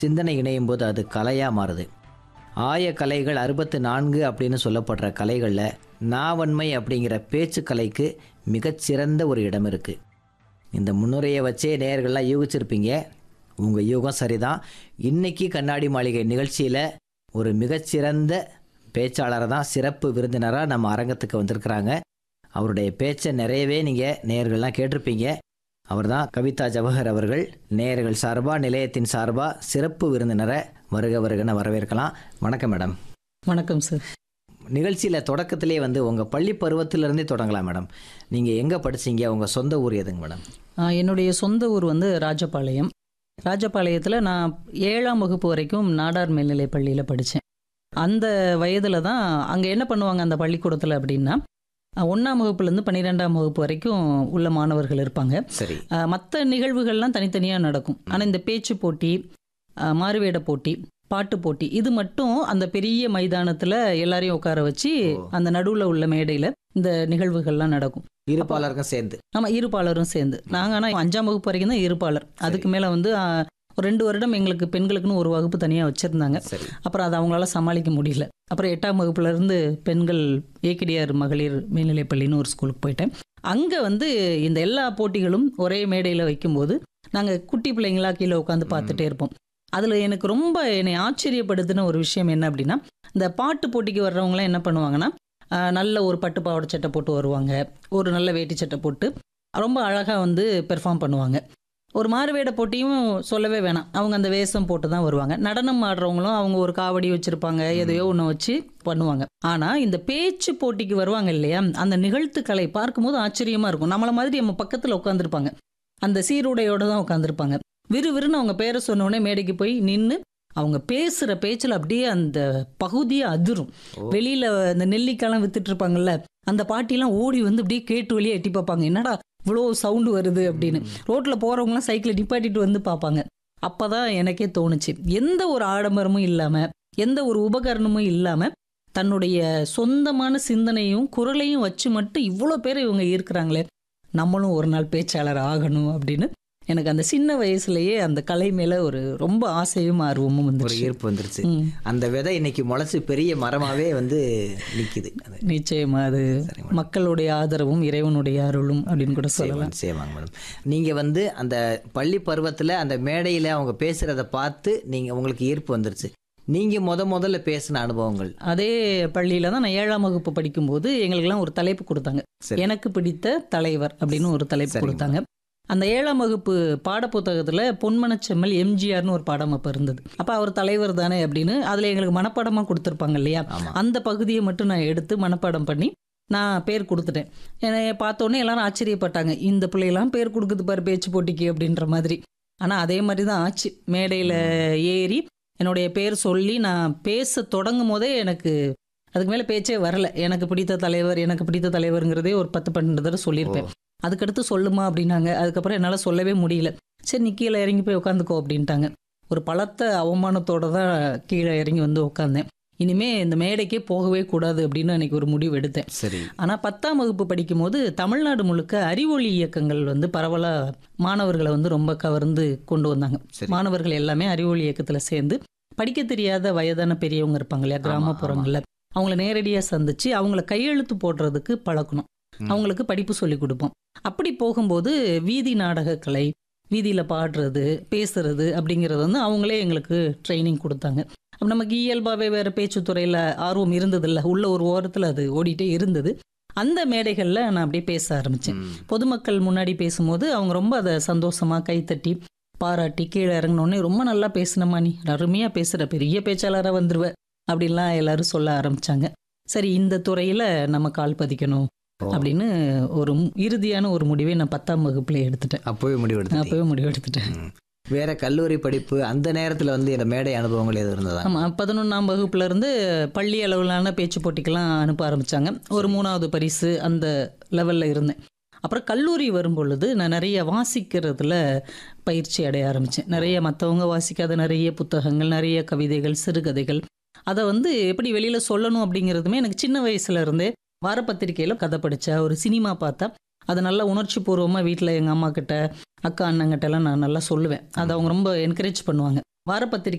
சிந்தனை இணையும் போது அது கலையாக மாறுது ஆய கலைகள் அறுபத்து நான்கு அப்படின்னு சொல்லப்படுற கலைகளில் நாவன்மை அப்படிங்கிற பேச்சு கலைக்கு மிகச்சிறந்த ஒரு இடம் இருக்குது இந்த முன்னுரையை வச்சே நேயர்கள்லாம் யூகிச்சிருப்பீங்க உங்கள் யூகம் சரிதான் இன்னைக்கு கண்ணாடி மாளிகை நிகழ்ச்சியில் ஒரு மிகச்சிறந்த பேச்சாளரை தான் சிறப்பு விருந்தினராக நம்ம அரங்கத்துக்கு வந்திருக்கிறாங்க அவருடைய பேச்சை நிறையவே நீங்கள் நேயர்கள்லாம் கேட்டிருப்பீங்க அவர்தான் கவிதா ஜவஹர் அவர்கள் நேயர்கள் சார்பாக நிலையத்தின் சார்பாக சிறப்பு விருந்தினரை வருக வருகன வரவேற்கலாம் வணக்கம் மேடம் வணக்கம் சார் நிகழ்ச்சியில் தொடக்கத்திலே வந்து உங்கள் பள்ளி பருவத்திலிருந்தே தொடங்கலாம் மேடம் நீங்கள் எங்கே படிச்சீங்க உங்கள் சொந்த ஊர் எதுங்க மேடம் ஆ, என்னுடைய சொந்த ஊர் வந்து ராஜபாளையம் ராஜபாளையத்தில் நான் ஏழாம் வகுப்பு வரைக்கும் நாடார் மேல்நிலைப் பள்ளியில் படித்தேன் அந்த வயதில் தான் அங்கே என்ன பண்ணுவாங்க அந்த பள்ளிக்கூடத்தில் அப்படின்னா ஆ, ஒண்ணாம் வகுப்புலேருந்து பன்னிரெண்டாம் வகுப்பு வரைக்கும் உள்ள மாணவர்கள் இருப்பாங்க சரி மற்ற நிகழ்வுகள்லாம் தனித்தனியாக நடக்கும் ஆனால் இந்த பேச்சு போட்டி ஆ, மாறுவேட போட்டி பாட்டு போட்டி இது மட்டும் அந்த பெரிய மைதானத்தில் எல்லாரையும் உட்கார வச்சு ஓ. அந்த நடுவில் உள்ள மேடையில் இந்த நிகழ்வுகள்லாம் நடக்கும் இருப்பாளருக்கும் சேர்ந்து ஆமா இருப்பாளரும் சேர்ந்து நாங்க ஆனா அஞ்சாம் வகுப்பு வரைக்கும் தான் இருப்பாளர் அதுக்கு மேல வந்து ஆ, ஒரு ரெண்டு வருடம் எங்களுக்கு பெண்களுக்குன்னு ஒரு வகுப்பு தனியா வச்சிருந்தாங்க சரி அப்புறம் அதை அவங்களால சமாளிக்க முடியல அப்புறம் எட்டாம் வகுப்புல இருந்து பெண்கள் ஏக்கிடியார் மகளிர் மேல்நிலைப்பள்ளின்னு ஒரு ஸ்கூலுக்கு போயிட்டேன் அங்க வந்து இந்த எல்லா போட்டிகளும் ஒரே மேடையில வைக்கும்போது நாங்க குட்டி பிள்ளைங்களா கீழே உட்காந்து பார்த்துட்டே இருப்போம் அதுல எனக்கு ரொம்ப என்னை ஆச்சரியப்படுத்தின ஒரு விஷயம் என்ன அப்படின்னா இந்த பாட்டு போட்டிக்கு வர்றவங்களாம் என்ன பண்ணுவாங்கன்னா ஆஹ், நல்ல ஒரு பட்டு பாவாடை சட்டை போட்டு வருவாங்க ஒரு நல்ல வேட்டி சட்டை போட்டு ரொம்ப அழகா வந்து பெர்ஃபார்ம் பண்ணுவாங்க ஒரு மாறுவேட போட்டியும் சொல்லவே வேணாம் அவங்க அந்த வேஷம் போட்டு தான் வருவாங்க நடனம் ஆடுறவங்களும் அவங்க ஒரு காவடி வச்சிருப்பாங்க எதையோ ஒன்று வச்சு பண்ணுவாங்க ஆனா இந்த பேச்சு போட்டிக்கு வருவாங்க இல்லையா அந்த நிகழ்த்துக்களை பார்க்கும்போது ஆச்சரியமா இருக்கும் நம்மள மாதிரி நம்ம பக்கத்துல உட்காந்துருப்பாங்க அந்த சீருடையோட தான் உட்காந்துருப்பாங்க விறுவிறுன்னு அவங்க பேரை சொன்ன உடனே மேடைக்கு போய் நின்று அவங்க பேசுற பேச்சுல அப்படியே அந்த பகுதியே அதிரும் ஓ. வெளியில இந்த நெல்லிக்காய்லாம் வித்துட்டு இருப்பாங்கல்ல அந்த பாட்டிலாம் ஓடி வந்து அப்படியே கேட்டு வழியே எட்டி பார்ப்பாங்க என்னடா இவ்வளோ சவுண்டு வருது அப்படின்னு ரோட்ல போறவங்கலாம் சைக்கிளை நிப்பாட்டிட்டு வந்து பார்ப்பாங்க அப்பதான் எனக்கே தோணுச்சு எந்த ஒரு ஆடம்பரமும் இல்லாம எந்த ஒரு உபகரணமும் இல்லாம தன்னுடைய சொந்தமான சிந்தனையும் குரலையும் வச்சு மட்டும் இவ்வளோ பேர் இவங்க இருக்கிறாங்களே நம்மளும் ஒரு நாள் பேச்சாளர் ஆகணும் அப்படின்னு எனக்கு அந்த சின்ன வயசுலயே அந்த கலை மேல ஒரு ரொம்ப ஆசையும் ஆர்வமும் ஒரு வந்துருச்சு ஈர்ப்பு வந்துருச்சு ம், அந்த விதை இன்னைக்கு முளைச்சு பெரிய மரமாவே வந்து நிக்குது அது நிச்சயமா அது சரி மக்களுடைய ஆதரவும் இறைவனுடைய அருளும் அப்படின்னு கூட சொல்லலாம் செய்வாங்க செய்வாங்க மேடம் நீங்கள் வந்து அந்த பள்ளி பருவத்தில் அந்த மேடையில் அவங்க பேசுகிறத பார்த்து நீங்கள் உங்களுக்கு ஈர்ப்பு வந்துருச்சு நீங்கள் முத முதல்ல பேசின அனுபவங்கள் அதே பள்ளியில தான் நான் ஏழாம் வகுப்பு படிக்கும்போது எங்களுக்கெல்லாம் ஒரு தலைப்பு கொடுத்தாங்க சரி. எனக்கு பிடித்த தலைவர் அப்படின்னு ஒரு தலைப்பு சரிங்க. கொடுத்தாங்க அந்த ஏழாம் வகுப்பு பாடப்புத்தகத்துல பொன்மனச்செம்மல் எம்ஜிஆர்னு ஒரு பாடம் அப்ப இருந்தது அப்ப அவர் தலைவர் தானே அப்படின்னு அதுல எங்களுக்கு மனப்பாடமா கொடுத்துருப்பாங்க இல்லையா ஆமாம் அந்த பகுதியை மட்டும் நான் எடுத்து மனப்பாடம் பண்ணி நான் பேர் கொடுத்துட்டேன் என்னை பார்த்த உடனே எல்லாரும் ஆச்சரியப்பட்டாங்க இந்த பிள்ளையெல்லாம் பேர் கொடுக்குது பாரு பேச்சு போட்டிக்கு அப்படின்ற மாதிரி ஆனா அதே மாதிரி தான் ஆச்சு மேடையில ஏறி என்னுடைய பேர் சொல்லி நான் பேச தொடங்கும் போதே எனக்கு அதுக்கு மேல பேச்சே வரல எனக்கு பிடித்த தலைவர் எனக்கு பிடித்த தலைவருங்கிறதே ஒரு பத்து பன்னெண்டு தடவை சொல்லியிருப்பேன் அதுக்கடுத்து சொல்லுமா அப்படின்னாங்க அதுக்கப்புறம் என்னால் சொல்லவே முடியல சரி நீ கீழே இறங்கி போய் உட்காந்துக்கோ அப்படின்ட்டாங்க ஒரு பலத்த அவமானத்தோட தான் கீழே இறங்கி வந்து உட்காந்தேன் இனிமே இந்த மேடைக்கே போகவே கூடாது அப்படின்னு அன்னைக்கு ஒரு முடிவு எடுத்தேன் சரி ஆனால் பத்தாம் வகுப்பு படிக்கும்போது தமிழ்நாடு முழுக்க அறிவொளி இயக்கங்கள் வந்து பரவலாக மாணவர்களை வந்து ரொம்ப கவர்ந்து கொண்டு வந்தாங்க சரி மாணவர்கள் எல்லாமே அறிவொளி இயக்கத்தில் சேர்ந்து படிக்க தெரியாத வயதான பெரியவங்க இருப்பாங்க இல்லையா ஆமா, கிராமப்புறங்களில் அவங்கள நேரடியாக சந்திச்சு அவங்கள கையெழுத்து போடுறதுக்கு பழக்கணும் ம். அவங்களுக்கு படிப்பு சொல்லி கொடுப்போம் அப்படி போகும்போது வீதி நாடக கலை வீதியில் பாடுறது பேசுறது அப்படிங்கிறது வந்து அவங்களே எங்களுக்கு ட்ரைனிங் கொடுத்தாங்க அப்ப நமக்கு இயல்பாகவே வேற பேச்சுத்துறையில் ஆர்வம் இருந்ததில்ல உள்ள ஒரு ஓரத்தில் அது ஓடிட்டே இருந்தது அந்த மேடைகளில் நான் அப்படியே பேச ஆரம்பித்தேன் ம். பொதுமக்கள் முன்னாடி பேசும்போது அவங்க ரொம்ப அதை சந்தோஷமா கைத்தட்டி பாராட்டி கீழே இறங்கினோடனே ரொம்ப நல்லா பேசினம்மா நீ அருமையா பேசுற பெரிய பேச்சாளராக வந்துருவ அப்படின்லாம் எல்லாரும் சொல்ல ஆரம்பிச்சாங்க சரி இந்த துறையில நம்ம கால் பதிக்கணும் ஓ. அப்படின்னு ஒரு மு- இறுதியான ஒரு முடிவை நான் பத்தாம் வகுப்புல எடுத்துட்டேன் அப்போவே முடிவெடுத்து அப்பவே முடிவு எடுத்துட்டேன் வேற கல்லூரி படிப்பு அந்த நேரத்தில் வந்து இந்த மேடை அனுபவங்கள் எதுவும் இருந்ததா ஆமா பதினொன்றாம் வகுப்புல இருந்து பள்ளி அளவிலான பேச்சு போட்டிக்கெல்லாம் அனுப்ப ஆரம்பிச்சாங்க ஒரு மூணாவது பரிசு அந்த லெவல்ல இருந்தேன் அப்புறம் கல்லூரி வரும் பொழுது நான் நிறைய வாசிக்கிறதுல பயிற்சி அடைய ஆரம்பித்தேன் நிறைய மற்றவங்க வாசிக்காத நிறைய புத்தகங்கள் நிறைய கவிதைகள் சிறுகதைகள் அதை வந்து எப்படி வெளியில் சொல்லணும் அப்படிங்கிறதுமே எனக்கு சின்ன வயசுல இருந்தே வாரப்பத்திரிக்கையில் கதை படித்தா ஒரு சினிமா பார்த்தா அதை நல்லா உணர்ச்சி பூர்வமாக வீட்டில் எங்கள் அம்மா கிட்ட அக்கா அண்ணங்கிட்ட எல்லாம் நான் நல்லா சொல்லுவேன் அதை அவங்க ரொம்ப என்கரேஜ் பண்ணுவாங்க வாரப்பத்திரிகை